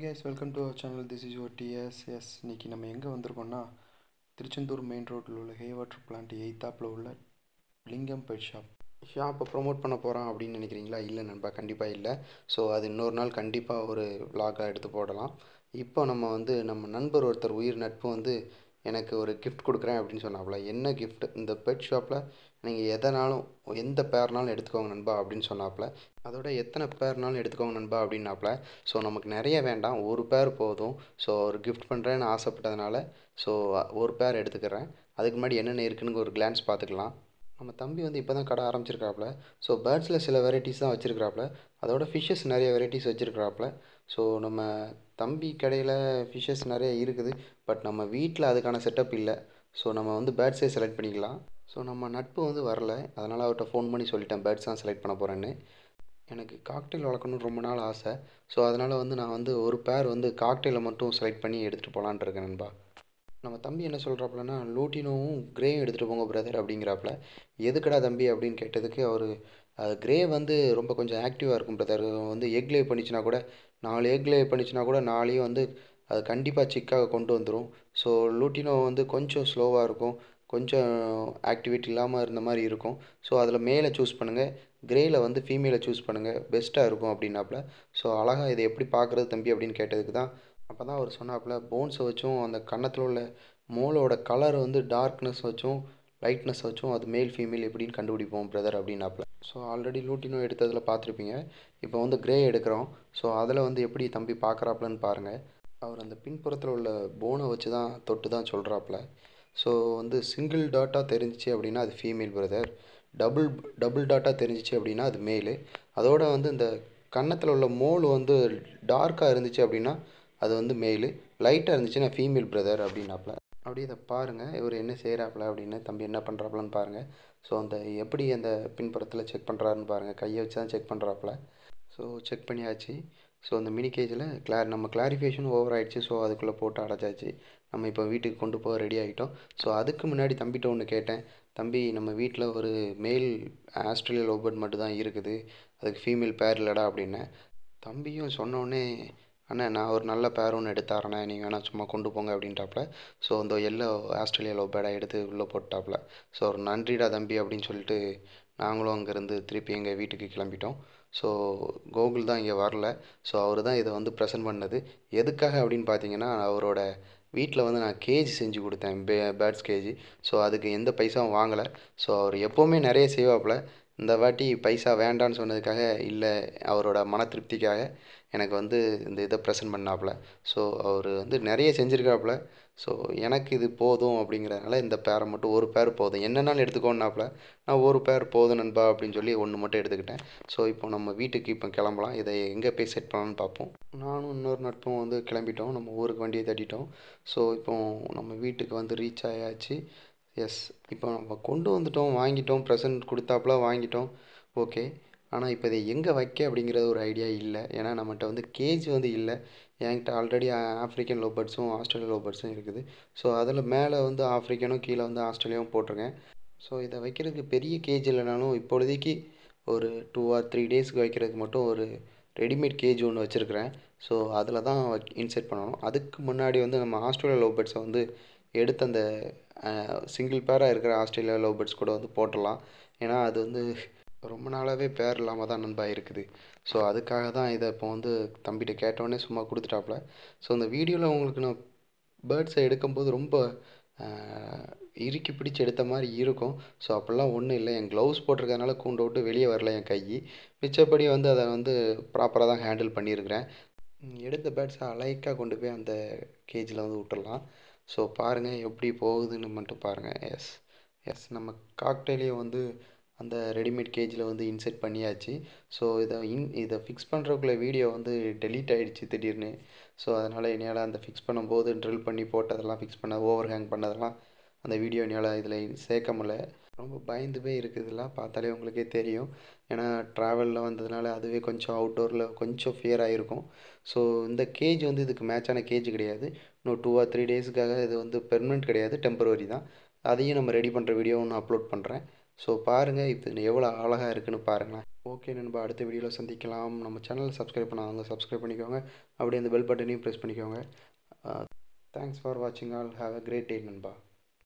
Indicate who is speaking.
Speaker 1: guys welcome to our channel this is your TS S இன்னைக்கு நம்ம எங்கே வந்திருக்கோம்னா Tiruchendur main ரோட்டில் உள்ள ஹே வாட்டர் பிளான்ட் எய்த்தாப்பில் உள்ள லிங்கம் பெட் ஷாப் ஷாப்பை ப்ரோமோட் பண்ண போகிறோம் அப்படின்னு நினைக்கிறீங்களா இல்லை நண்பா கண்டிப்பாக இல்லை ஸோ அது இன்னொரு நாள் கண்டிப்பாக ஒரு vlog-ஆ எடுத்து போடலாம் இப்போ நம்ம வந்து நம்ம நண்பர் ஒருத்தர் உயிர் நட்பு வந்து எனக்கு ஒரு gift கொடுக்குறேன் அப்படின்னு சொன்னாப்புல என்ன gift இந்த பெட் ஷாப்பில் நீங்கள் எதனாலும் எந்த பேர்னாலும் எடுத்துக்கோங்க நண்பா அப்படின்னு சொன்னாப்புல அதோட எத்தனை பேர்னாலும் எடுத்துக்கோங்க நண்பா அப்படின்னாப்புல ஸோ நமக்கு நிறைய வேண்டாம் ஒரு பேர் போதும் ஸோ ஒரு gift பண்ணுறேன்னு ஆசைப்பட்டதுனால ஸோ ஒரு பேர் எடுத்துக்கிறேன் அதுக்கு முன்னாடி என்னென்ன இருக்குன்னு ஒரு glance பார்த்துக்கலாம் நம்ம தம்பி வந்து இப்போ தான் கடை ஆரம்பிச்சிருக்காப்புல ஸோ பேர்ட்ஸில் சில வெரைட்டிஸ் தான் வச்சுருக்கிறாப்புல அதோட ஃபிஷ்ஷஸ் நிறைய வெரைட்டிஸ் வச்சுருக்கிறாப்புல ஸோ நம்ம தம்பி கடையில் ஃபிஷ்ஷஸ் நிறைய இருக்குது பட் நம்ம வீட்டில் அதுக்கான செட்டப் இல்லை ஸோ நம்ம வந்து பேர்ட்ஸே செலக்ட் பண்ணிக்கலாம் ஸோ நம்ம நட்பு வந்து வரல அதனால் அவர்கிட்ட ஃபோன் பண்ணி சொல்லிட்டேன் பேர்ட்ஸ் தான் செலக்ட் பண்ண போகிறேன்னு எனக்கு காக்டெயில் வளர்க்கணும்னு ரொம்ப நாள் ஆசை ஸோ அதனால் வந்து நான் வந்து ஒரு பேர் வந்து காக்டெயிலை மட்டும் செலக்ட் பண்ணி எடுத்துகிட்டு போகலான்னு இருக்கேன் நண்பா நம்ம தம்பி என்ன சொல்கிறாப்புலன்னா லூட்டினோவும் கிரேயும் எடுத்துகிட்டு போங்க பிரதர் அப்படிங்கிறாப்புல எதுக்குடா தம்பி அப்படின்னு கேட்டதுக்கு அவர் கிரே வந்து ரொம்ப கொஞ்சம் ஆக்டிவாக இருக்கும் பிரதர் வந்து எக் லே பண்ணிச்சுன்னா கூட நாலு எக் லே பண்ணிச்சுன்னா கூட நாளையும் வந்து அது கண்டிப்பாக சிக்காக கொண்டு வந்துடும் ஸோ லூட்டினோ வந்து கொஞ்சம் ஸ்லோவாக இருக்கும் கொஞ்சம் ஆக்டிவிட்டி இல்லாமல் இருந்த மாதிரி இருக்கும் ஸோ அதில் மேலே சூஸ் பண்ணுங்கள் கிரேயில் வந்து ஃபீமேலை சூஸ் பண்ணுங்கள் பெஸ்ட்டாக இருக்கும் அப்படின்னாப்புல ஸோ அழகாக இதை எப்படி பார்க்குறது தம்பி அப்படின்னு கேட்டதுக்கு தான் அப்போ தான் அவர் சொன்னாப்புல போன்ஸை வச்சும் அந்த கன்னத்தில் உள்ள மோலோட கலர் வந்து டார்க்னஸ் வச்சும் லைட்னஸ் வச்சும் அது மேல் ஃபீமேல் எப்படின்னு கண்டுபிடிப்போம் பிரதர் அப்படின்னாப்புல ஸோ ஆல்ரெடி லூட்டினோ எடுத்ததில் பார்த்துருப்பீங்க இப்போ வந்து கிரே எடுக்கிறோம் ஸோ அதில் வந்து எப்படி தம்பி பார்க்குறாப்புலன்னு பாருங்கள் அவர் அந்த பின்புறத்தில் உள்ள போனை வச்சு தான் தொட்டு தான் சொல்கிறாப்புல ஸோ வந்து சிங்கிள் டாட்டாக தெரிஞ்சிச்சு அப்படின்னா அது ஃபீமேல் பிரதர் டபுள் டபுள் டாட்டாக தெரிஞ்சிச்சு அப்படின்னா அது மேலு அதோட வந்து இந்த கன்னத்தில் உள்ள மோல் வந்து டார்க்காக இருந்துச்சு அப்படின்னா அது வந்து மேலு லைட்டாக இருந்துச்சுன்னா ஃபீமேல் பிரதர் அப்படின்னாப்புல அப்படியே இதை பாருங்கள் இவர் என்ன செய்கிறாப்புல அப்படின்னு தம்பி என்ன பண்ணுறாப்புலன்னு பாருங்கள் ஸோ அந்த எப்படி அந்த பின்புறத்தில் செக் பண்ணுறாருன்னு பாருங்கள் கையை வச்சு தான் செக் பண்ணுறாப்புல ஸோ செக் பண்ணியாச்சு ஸோ அந்த மினி கேஜில் கிளார் நம்ம கிளாரிஃபிகேஷன் ஓவர் ஆயிடுச்சு ஸோ அதுக்குள்ளே போட்டு அடைச்சாச்சு நம்ம இப்போ வீட்டுக்கு கொண்டு போக ரெடி ஆகிட்டோம் ஸோ அதுக்கு முன்னாடி தம்பிகிட்ட ஒன்று கேட்டேன் தம்பி நம்ம வீட்டில் ஒரு மேல் ஆஸ்திரேலியா லோபர்ட் மட்டும் தான் இருக்குது அதுக்கு ஃபீமேல் பேர் இல்லைடா அப்படின்னேன் தம்பியும் சொன்னோடனே அண்ணா நான் ஒரு நல்ல பேர் ஒன்று எடுத்தாரண்ணே நீங்கள் வேணால் சும்மா கொண்டு போங்க அப்படின்ட்டாப்புல ஸோ அந்த எல்லோ ஆஸ்திரேலியா லோபேடை எடுத்து உள்ளே போட்டாப்புல ஸோ ஒரு நன்றிடா தம்பி அப்படின்னு சொல்லிட்டு நாங்களும் அங்கேருந்து திருப்பி எங்கள் வீட்டுக்கு கிளம்பிட்டோம் ஸோ கோகுல் தான் இங்கே வரல ஸோ அவர் தான் இதை வந்து ப்ரெசென்ட் பண்ணது எதுக்காக அப்படின்னு பார்த்தீங்கன்னா அவரோட வீட்டில் வந்து நான் கேஜ் செஞ்சு கொடுத்தேன் பே பேர்ட்ஸ் கேஜி ஸோ அதுக்கு எந்த பைசாவும் வாங்கலை ஸோ அவர் எப்போவுமே நிறைய செய்வாப்புல இந்த வாட்டி பைசா வேண்டான்னு சொன்னதுக்காக இல்லை அவரோட மன திருப்திக்காக எனக்கு வந்து இந்த இதை ப்ரெசென்ட் பண்ணாப்புல ஸோ அவர் வந்து நிறைய செஞ்சுருக்காப்புல ஸோ எனக்கு இது போதும் அப்படிங்கிறதுனால இந்த பேரை மட்டும் ஒரு பேர் போதும் என்னென்னாலும் எடுத்துக்கோன்னாப்புல நான் ஒரு பேர் போதும் நண்பா அப்படின்னு சொல்லி ஒன்று மட்டும் எடுத்துக்கிட்டேன் ஸோ இப்போ நம்ம வீட்டுக்கு இப்போ கிளம்பலாம் இதை எங்கே போய் செட் பண்ணலான்னு பார்ப்போம் நானும் இன்னொரு நட்பும் வந்து கிளம்பிட்டோம் நம்ம ஊருக்கு வண்டியை தட்டிட்டோம் ஸோ இப்போ நம்ம வீட்டுக்கு வந்து ரீச் ஆயாச்சு எஸ் இப்போ நம்ம கொண்டு வந்துட்டோம் வாங்கிட்டோம் ப்ரெசன்ட் கொடுத்தாப்புல வாங்கிட்டோம் ஓகே ஆனால் இப்போ இதை எங்கே வைக்க அப்படிங்கிறது ஒரு ஐடியா இல்லை ஏன்னா நம்மகிட்ட வந்து கேஜ் வந்து இல்லை என்கிட்ட ஆல்ரெடி ஆஃப்ரிக்கன் லோபர்ட்ஸும் ஆஸ்திரேலியா லோபர்ட்ஸும் இருக்குது ஸோ அதில் மேலே வந்து ஆஃப்ரிக்கனும் கீழே வந்து ஆஸ்திரேலியாவும் போட்டிருக்கேன் ஸோ இதை வைக்கிறதுக்கு பெரிய கேஜ் இல்லைனாலும் இப்பொழுதைக்கு ஒரு டூ ஆர் த்ரீ டேஸ்க்கு வைக்கிறதுக்கு மட்டும் ஒரு ரெடிமேட் கேஜ் ஒன்று வச்சுருக்கிறேன் ஸோ அதில் தான் இன்செர்ட் பண்ணணும் அதுக்கு முன்னாடி வந்து நம்ம ஆஸ்திரேலியா லோபர்ட்ஸை வந்து எடுத்து அந்த சிங்கிள் பேராக இருக்கிற ஆஸ்திரேலியா லோபர்ட்ஸ் கூட வந்து போட்டுடலாம் ஏன்னா அது வந்து ரொம்ப நாளாகவே பேர் இல்லாமல் தான் நண்பா இருக்குது ஸோ அதுக்காக தான் இதை இப்போ வந்து தம்பிகிட்ட கேட்டோடனே சும்மா கொடுத்துட்டாப்புல ஸோ இந்த வீடியோவில் உங்களுக்கு நான் பேர்ட்ஸை எடுக்கும்போது ரொம்ப இறுக்கி பிடிச்சி எடுத்த மாதிரி இருக்கும் ஸோ அப்படிலாம் ஒன்றும் இல்லை என் க்ளவுஸ் போட்டிருக்கறதுனால கூண்டை விட்டு வெளியே வரல என் கை மிச்சப்படி வந்து அதை வந்து ப்ராப்பராக தான் ஹேண்டில் பண்ணியிருக்கிறேன் எடுத்த பேர்ட்ஸை அலைக்காக கொண்டு போய் அந்த கேஜில் வந்து விட்டுடலாம் ஸோ பாருங்கள் எப்படி போகுதுன்னு மட்டும் பாருங்கள் எஸ் எஸ் நம்ம காக்டெயிலையும் வந்து அந்த ரெடிமேட் கேஜில் வந்து இன்செர்ட் பண்ணியாச்சு ஸோ இதை இன் இதை ஃபிக்ஸ் பண்ணுறதுக்குள்ள வீடியோ வந்து டெலீட் ஆகிடுச்சு திடீர்னு ஸோ அதனால் என்னால் அந்த ஃபிக்ஸ் பண்ணும்போது ட்ரில் பண்ணி போட்டதெல்லாம் ஃபிக்ஸ் பண்ண ஓவர் ஹேங் பண்ணதெல்லாம் அந்த வீடியோ என்னால் இதில் சேர்க்க முடியல ரொம்ப பயந்து போய் இருக்குதுலாம் பார்த்தாலே உங்களுக்கே தெரியும் ஏன்னா ட்ராவலில் வந்ததுனால அதுவே கொஞ்சம் அவுட்டோரில் கொஞ்சம் ஃபியராக இருக்கும் ஸோ இந்த கேஜ் வந்து இதுக்கு மேட்சான கேஜ் கிடையாது இன்னும் டூ ஆர் த்ரீ டேஸுக்காக இது வந்து பெர்மனெண்ட் கிடையாது டெம்பரவரி தான் அதையும் நம்ம ரெடி பண்ணுற வீடியோ ஒன்று அப்லோட் பண்ணுறேன் ஸோ பாருங்கள் இது எவ்வளோ அழகாக இருக்குன்னு பாருங்களேன் ஓகே நண்பா அடுத்த வீடியோவில் சந்திக்கலாம் நம்ம சேனலை சப்ஸ்கிரைப் பண்ணாதவங்க சப்ஸ்கிரைப் பண்ணிக்கோங்க அப்படியே அந்த பெல் பட்டனையும் ப்ரெஸ் பண்ணிக்கோங்க தேங்க்ஸ் ஃபார் வாட்சிங் all have a great day நண்பா